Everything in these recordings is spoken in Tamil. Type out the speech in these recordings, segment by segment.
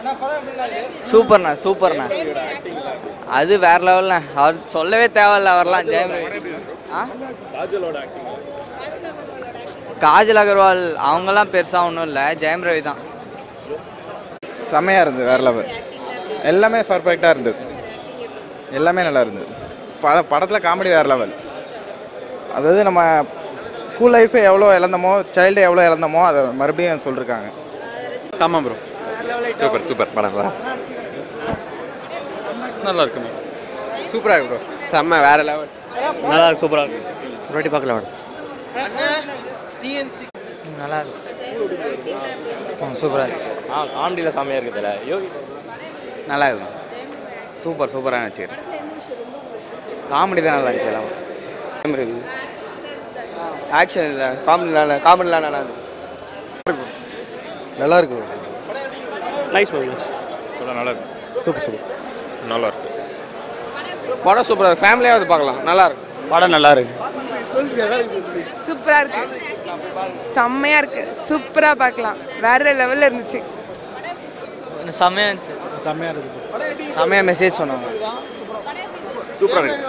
சூப்பர்ண்ணா சூப்பர்ண்ணா அது வேற லெவல்ண்ணா அவர் சொல்லவே தேவையில்ல அவர்லாம் ஜெயம் ரவி ஆ காஜல் அகர்வால் அவங்கெல்லாம் பெருசாக ஒன்றும் இல்லை ஜெயம் ரவி தான் செம்மையாக இருந்தது வேறு லெவல் எல்லாமே பர்ஃபெக்டாக இருந்தது எல்லாமே நல்லா இருந்தது பட படத்தில் காமெடி வேறு லெவல் அதாவது நம்ம ஸ்கூல் லைஃப்பை எவ்வளோ இழந்தோமோ சைல்டு எவ்வளோ இழந்தோமோ அதை மறுபடியும் சொல்லியிருக்காங்க செம்ம ப்ரோ சூப்பர் சூப்பர் படம் நல்லா நல்லா இருக்கு சூப்பராக ப்ரோ செம்ம வேற லெவல் நல்லா இருக்கு சூப்பராக இருக்கு ஒரு வாட்டி பார்க்கல மேடம் நல்லா இருக்கு சூப்பராக இருந்துச்சு ஆ காமெடியில் செம்மையாக இருக்குதுல்ல யோகி நல்லா இருக்கும் சூப்பர் சூப்பராக நினச்சிக்கிறேன் காமெடி தான் நல்லா இருந்துச்சு எல்லாம் ஆக்ஷன் இல்லை காமெடி நல்லா காமெடிலாம் நல்லா இருக்கு நல்லா இருக்கு நைஸ் மூவி நல்லா இருக்கு சூப்பர் சூப்பர் நல்லா இருக்கு படம் சூப்பராக ஃபேமிலியாக வந்து பார்க்கலாம் நல்லா இருக்கும் படம் நல்லா இருக்கு சூப்பராக இருக்கு செம்மையாக இருக்கு சூப்பராக பார்க்கலாம் வேற லெவலில் இருந்துச்சு செம்மையாக இருந்துச்சு செம்மையாக இருக்கு செம்மையாக மெசேஜ் சொன்னாங்க சூப்பராக இருக்கு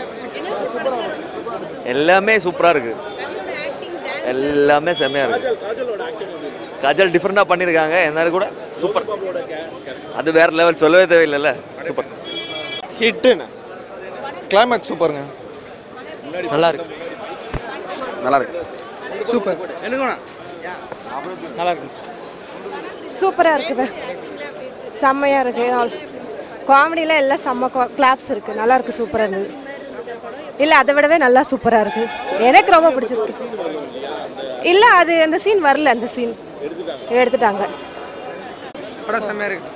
எல்லாமே சூப்பராக இருக்கு எல்லாமே செம்மையாக இருக்கு காஜல் டிஃப்ரெண்டாக பண்ணியிருக்காங்க என்னாலும் கூட சூப்பர் அது வேற லெவல் சொல்லவே தேவையில்லைல்ல சூப்பர் ஹிட்டுன்னு கிளைமேக்ஸ் சூப்பருங்க நல்லா இருக்கு நல்லா இருக்கு சூப்பர் நல்லா இருக்கு சூப்பராக இருக்குது செம்மையாக இருக்கு காமெடியில் எல்லாம் செம்ம கிளாப்ஸ் இருக்குது நல்லா இருக்கு சூப்பராக இருந்தது இல்லை அதை விடவே நல்லா சூப்பராக இருக்கு எனக்கு ரொம்ப பிடிச்சிருக்கு இல்லை அது அந்த சீன் வரல அந்த சீன் எடுத்துட்டாங்க படம் செம்மையாக இருக்கு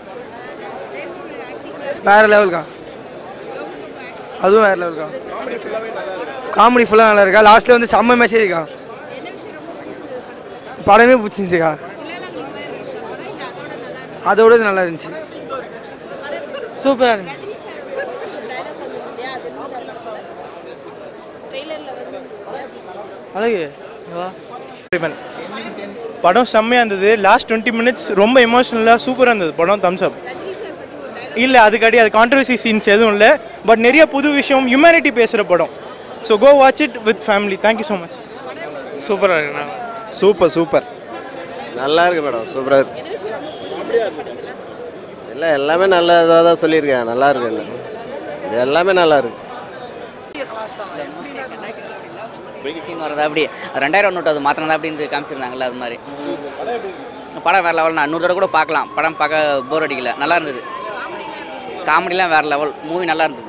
வேற லெவலுக்கா அதுவும் வேற லெவலுக்கா காமெடி ஃபுல்லாக நல்லா இருக்கா லாஸ்ட்டில் வந்து செம்ம மெசேஜ்க்கா படமே பிடிச்சிருந்துச்சுக்கா அதோட இது நல்லா இருந்துச்சு சூப்பராக இருந்துச்சு அழகு வா படம் செம்மையாக இருந்தது லாஸ்ட் டுவெண்ட்டி மினிட்ஸ் ரொம்ப எமோஷ்னலாக சூப்பராக இருந்தது படம் தம்ஸ் அப் இல்லை அது கிடையாது கான்ட்ரவர்சி சீன்ஸ் எதுவும் இல்லை பட் நிறைய புது விஷயம் ஹியூமனிட்டி பேசுகிற படம் so go watch it with family thank you so much சூப்பராக இருக்குண்ணா சூப்பர் சூப்பர் நல்லா இருக்கு மேடம் சூப்பராக இருக்கு இல்லை எல்லாமே நல்ல இதாக தான் சொல்லியிருக்கேன் நல்லா இருக்கு எல்லாம். இது எல்லாமே நல்லா இருக்கு சீன் வரதா அப்படி ரெண்டாயிரம் நோட்டு அது மாத்திரம் அப்படின்னு காமிச்சிருந்தாங்கல்ல அது மாதிரி படம் வேறு லெவல் நான் நூறு தடவை கூட பார்க்கலாம் படம் பார்க்க போர் அடிக்கல நல்லா இருந்தது காமெடிலாம் வேறு லெவல் மூவி நல்லா இருந்தது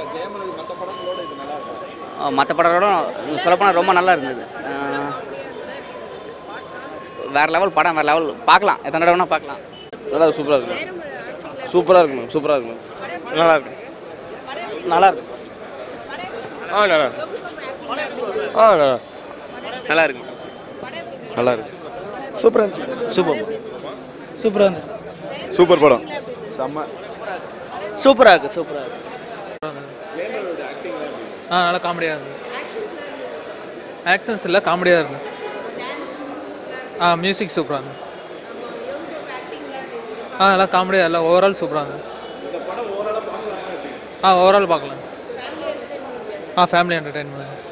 மற்ற படத்தோட சொல்லப்போனால் ரொம்ப நல்லா இருந்தது அஹ், வேறு லெவல் படம் வேறு லெவல் பார்க்கலாம் எத்தனை தடவை வேணால் பார்க்கலாம் நல்லா இருக்கு சூப்பராக இருக்கு சூப்பராக இருக்கு மேம் சூப்பராக இருக்கு மேம் நல்லா இருக்கு நல்லா இருக்கு ஆ நல்லா இருக்கு ஆ நல்லா நல்லா இருக்கு நல்லா இருக்கு சூப்பராக இருந்துச்சு சூப்பர் சூப்பராக இருந்துச்சு சூப்பர் படம் சூப்பராக இருக்குது சூப்பராக இருக்கு ஆ நல்லா காமெடியாக இருந்தது ஆக்ஷன்ஸ் இல்லை காமெடியாக இருந்தது ஆ மியூசிக் சூப்பராக இருந்தது ஆ நல்லா காமெடியாக இல்லை ஓவரால் சூப்பராக இருந்தது ஆ ஓவரால் பார்க்கலாம் ஆ ஃபேமிலி என்டர்டெயின்மெண்ட்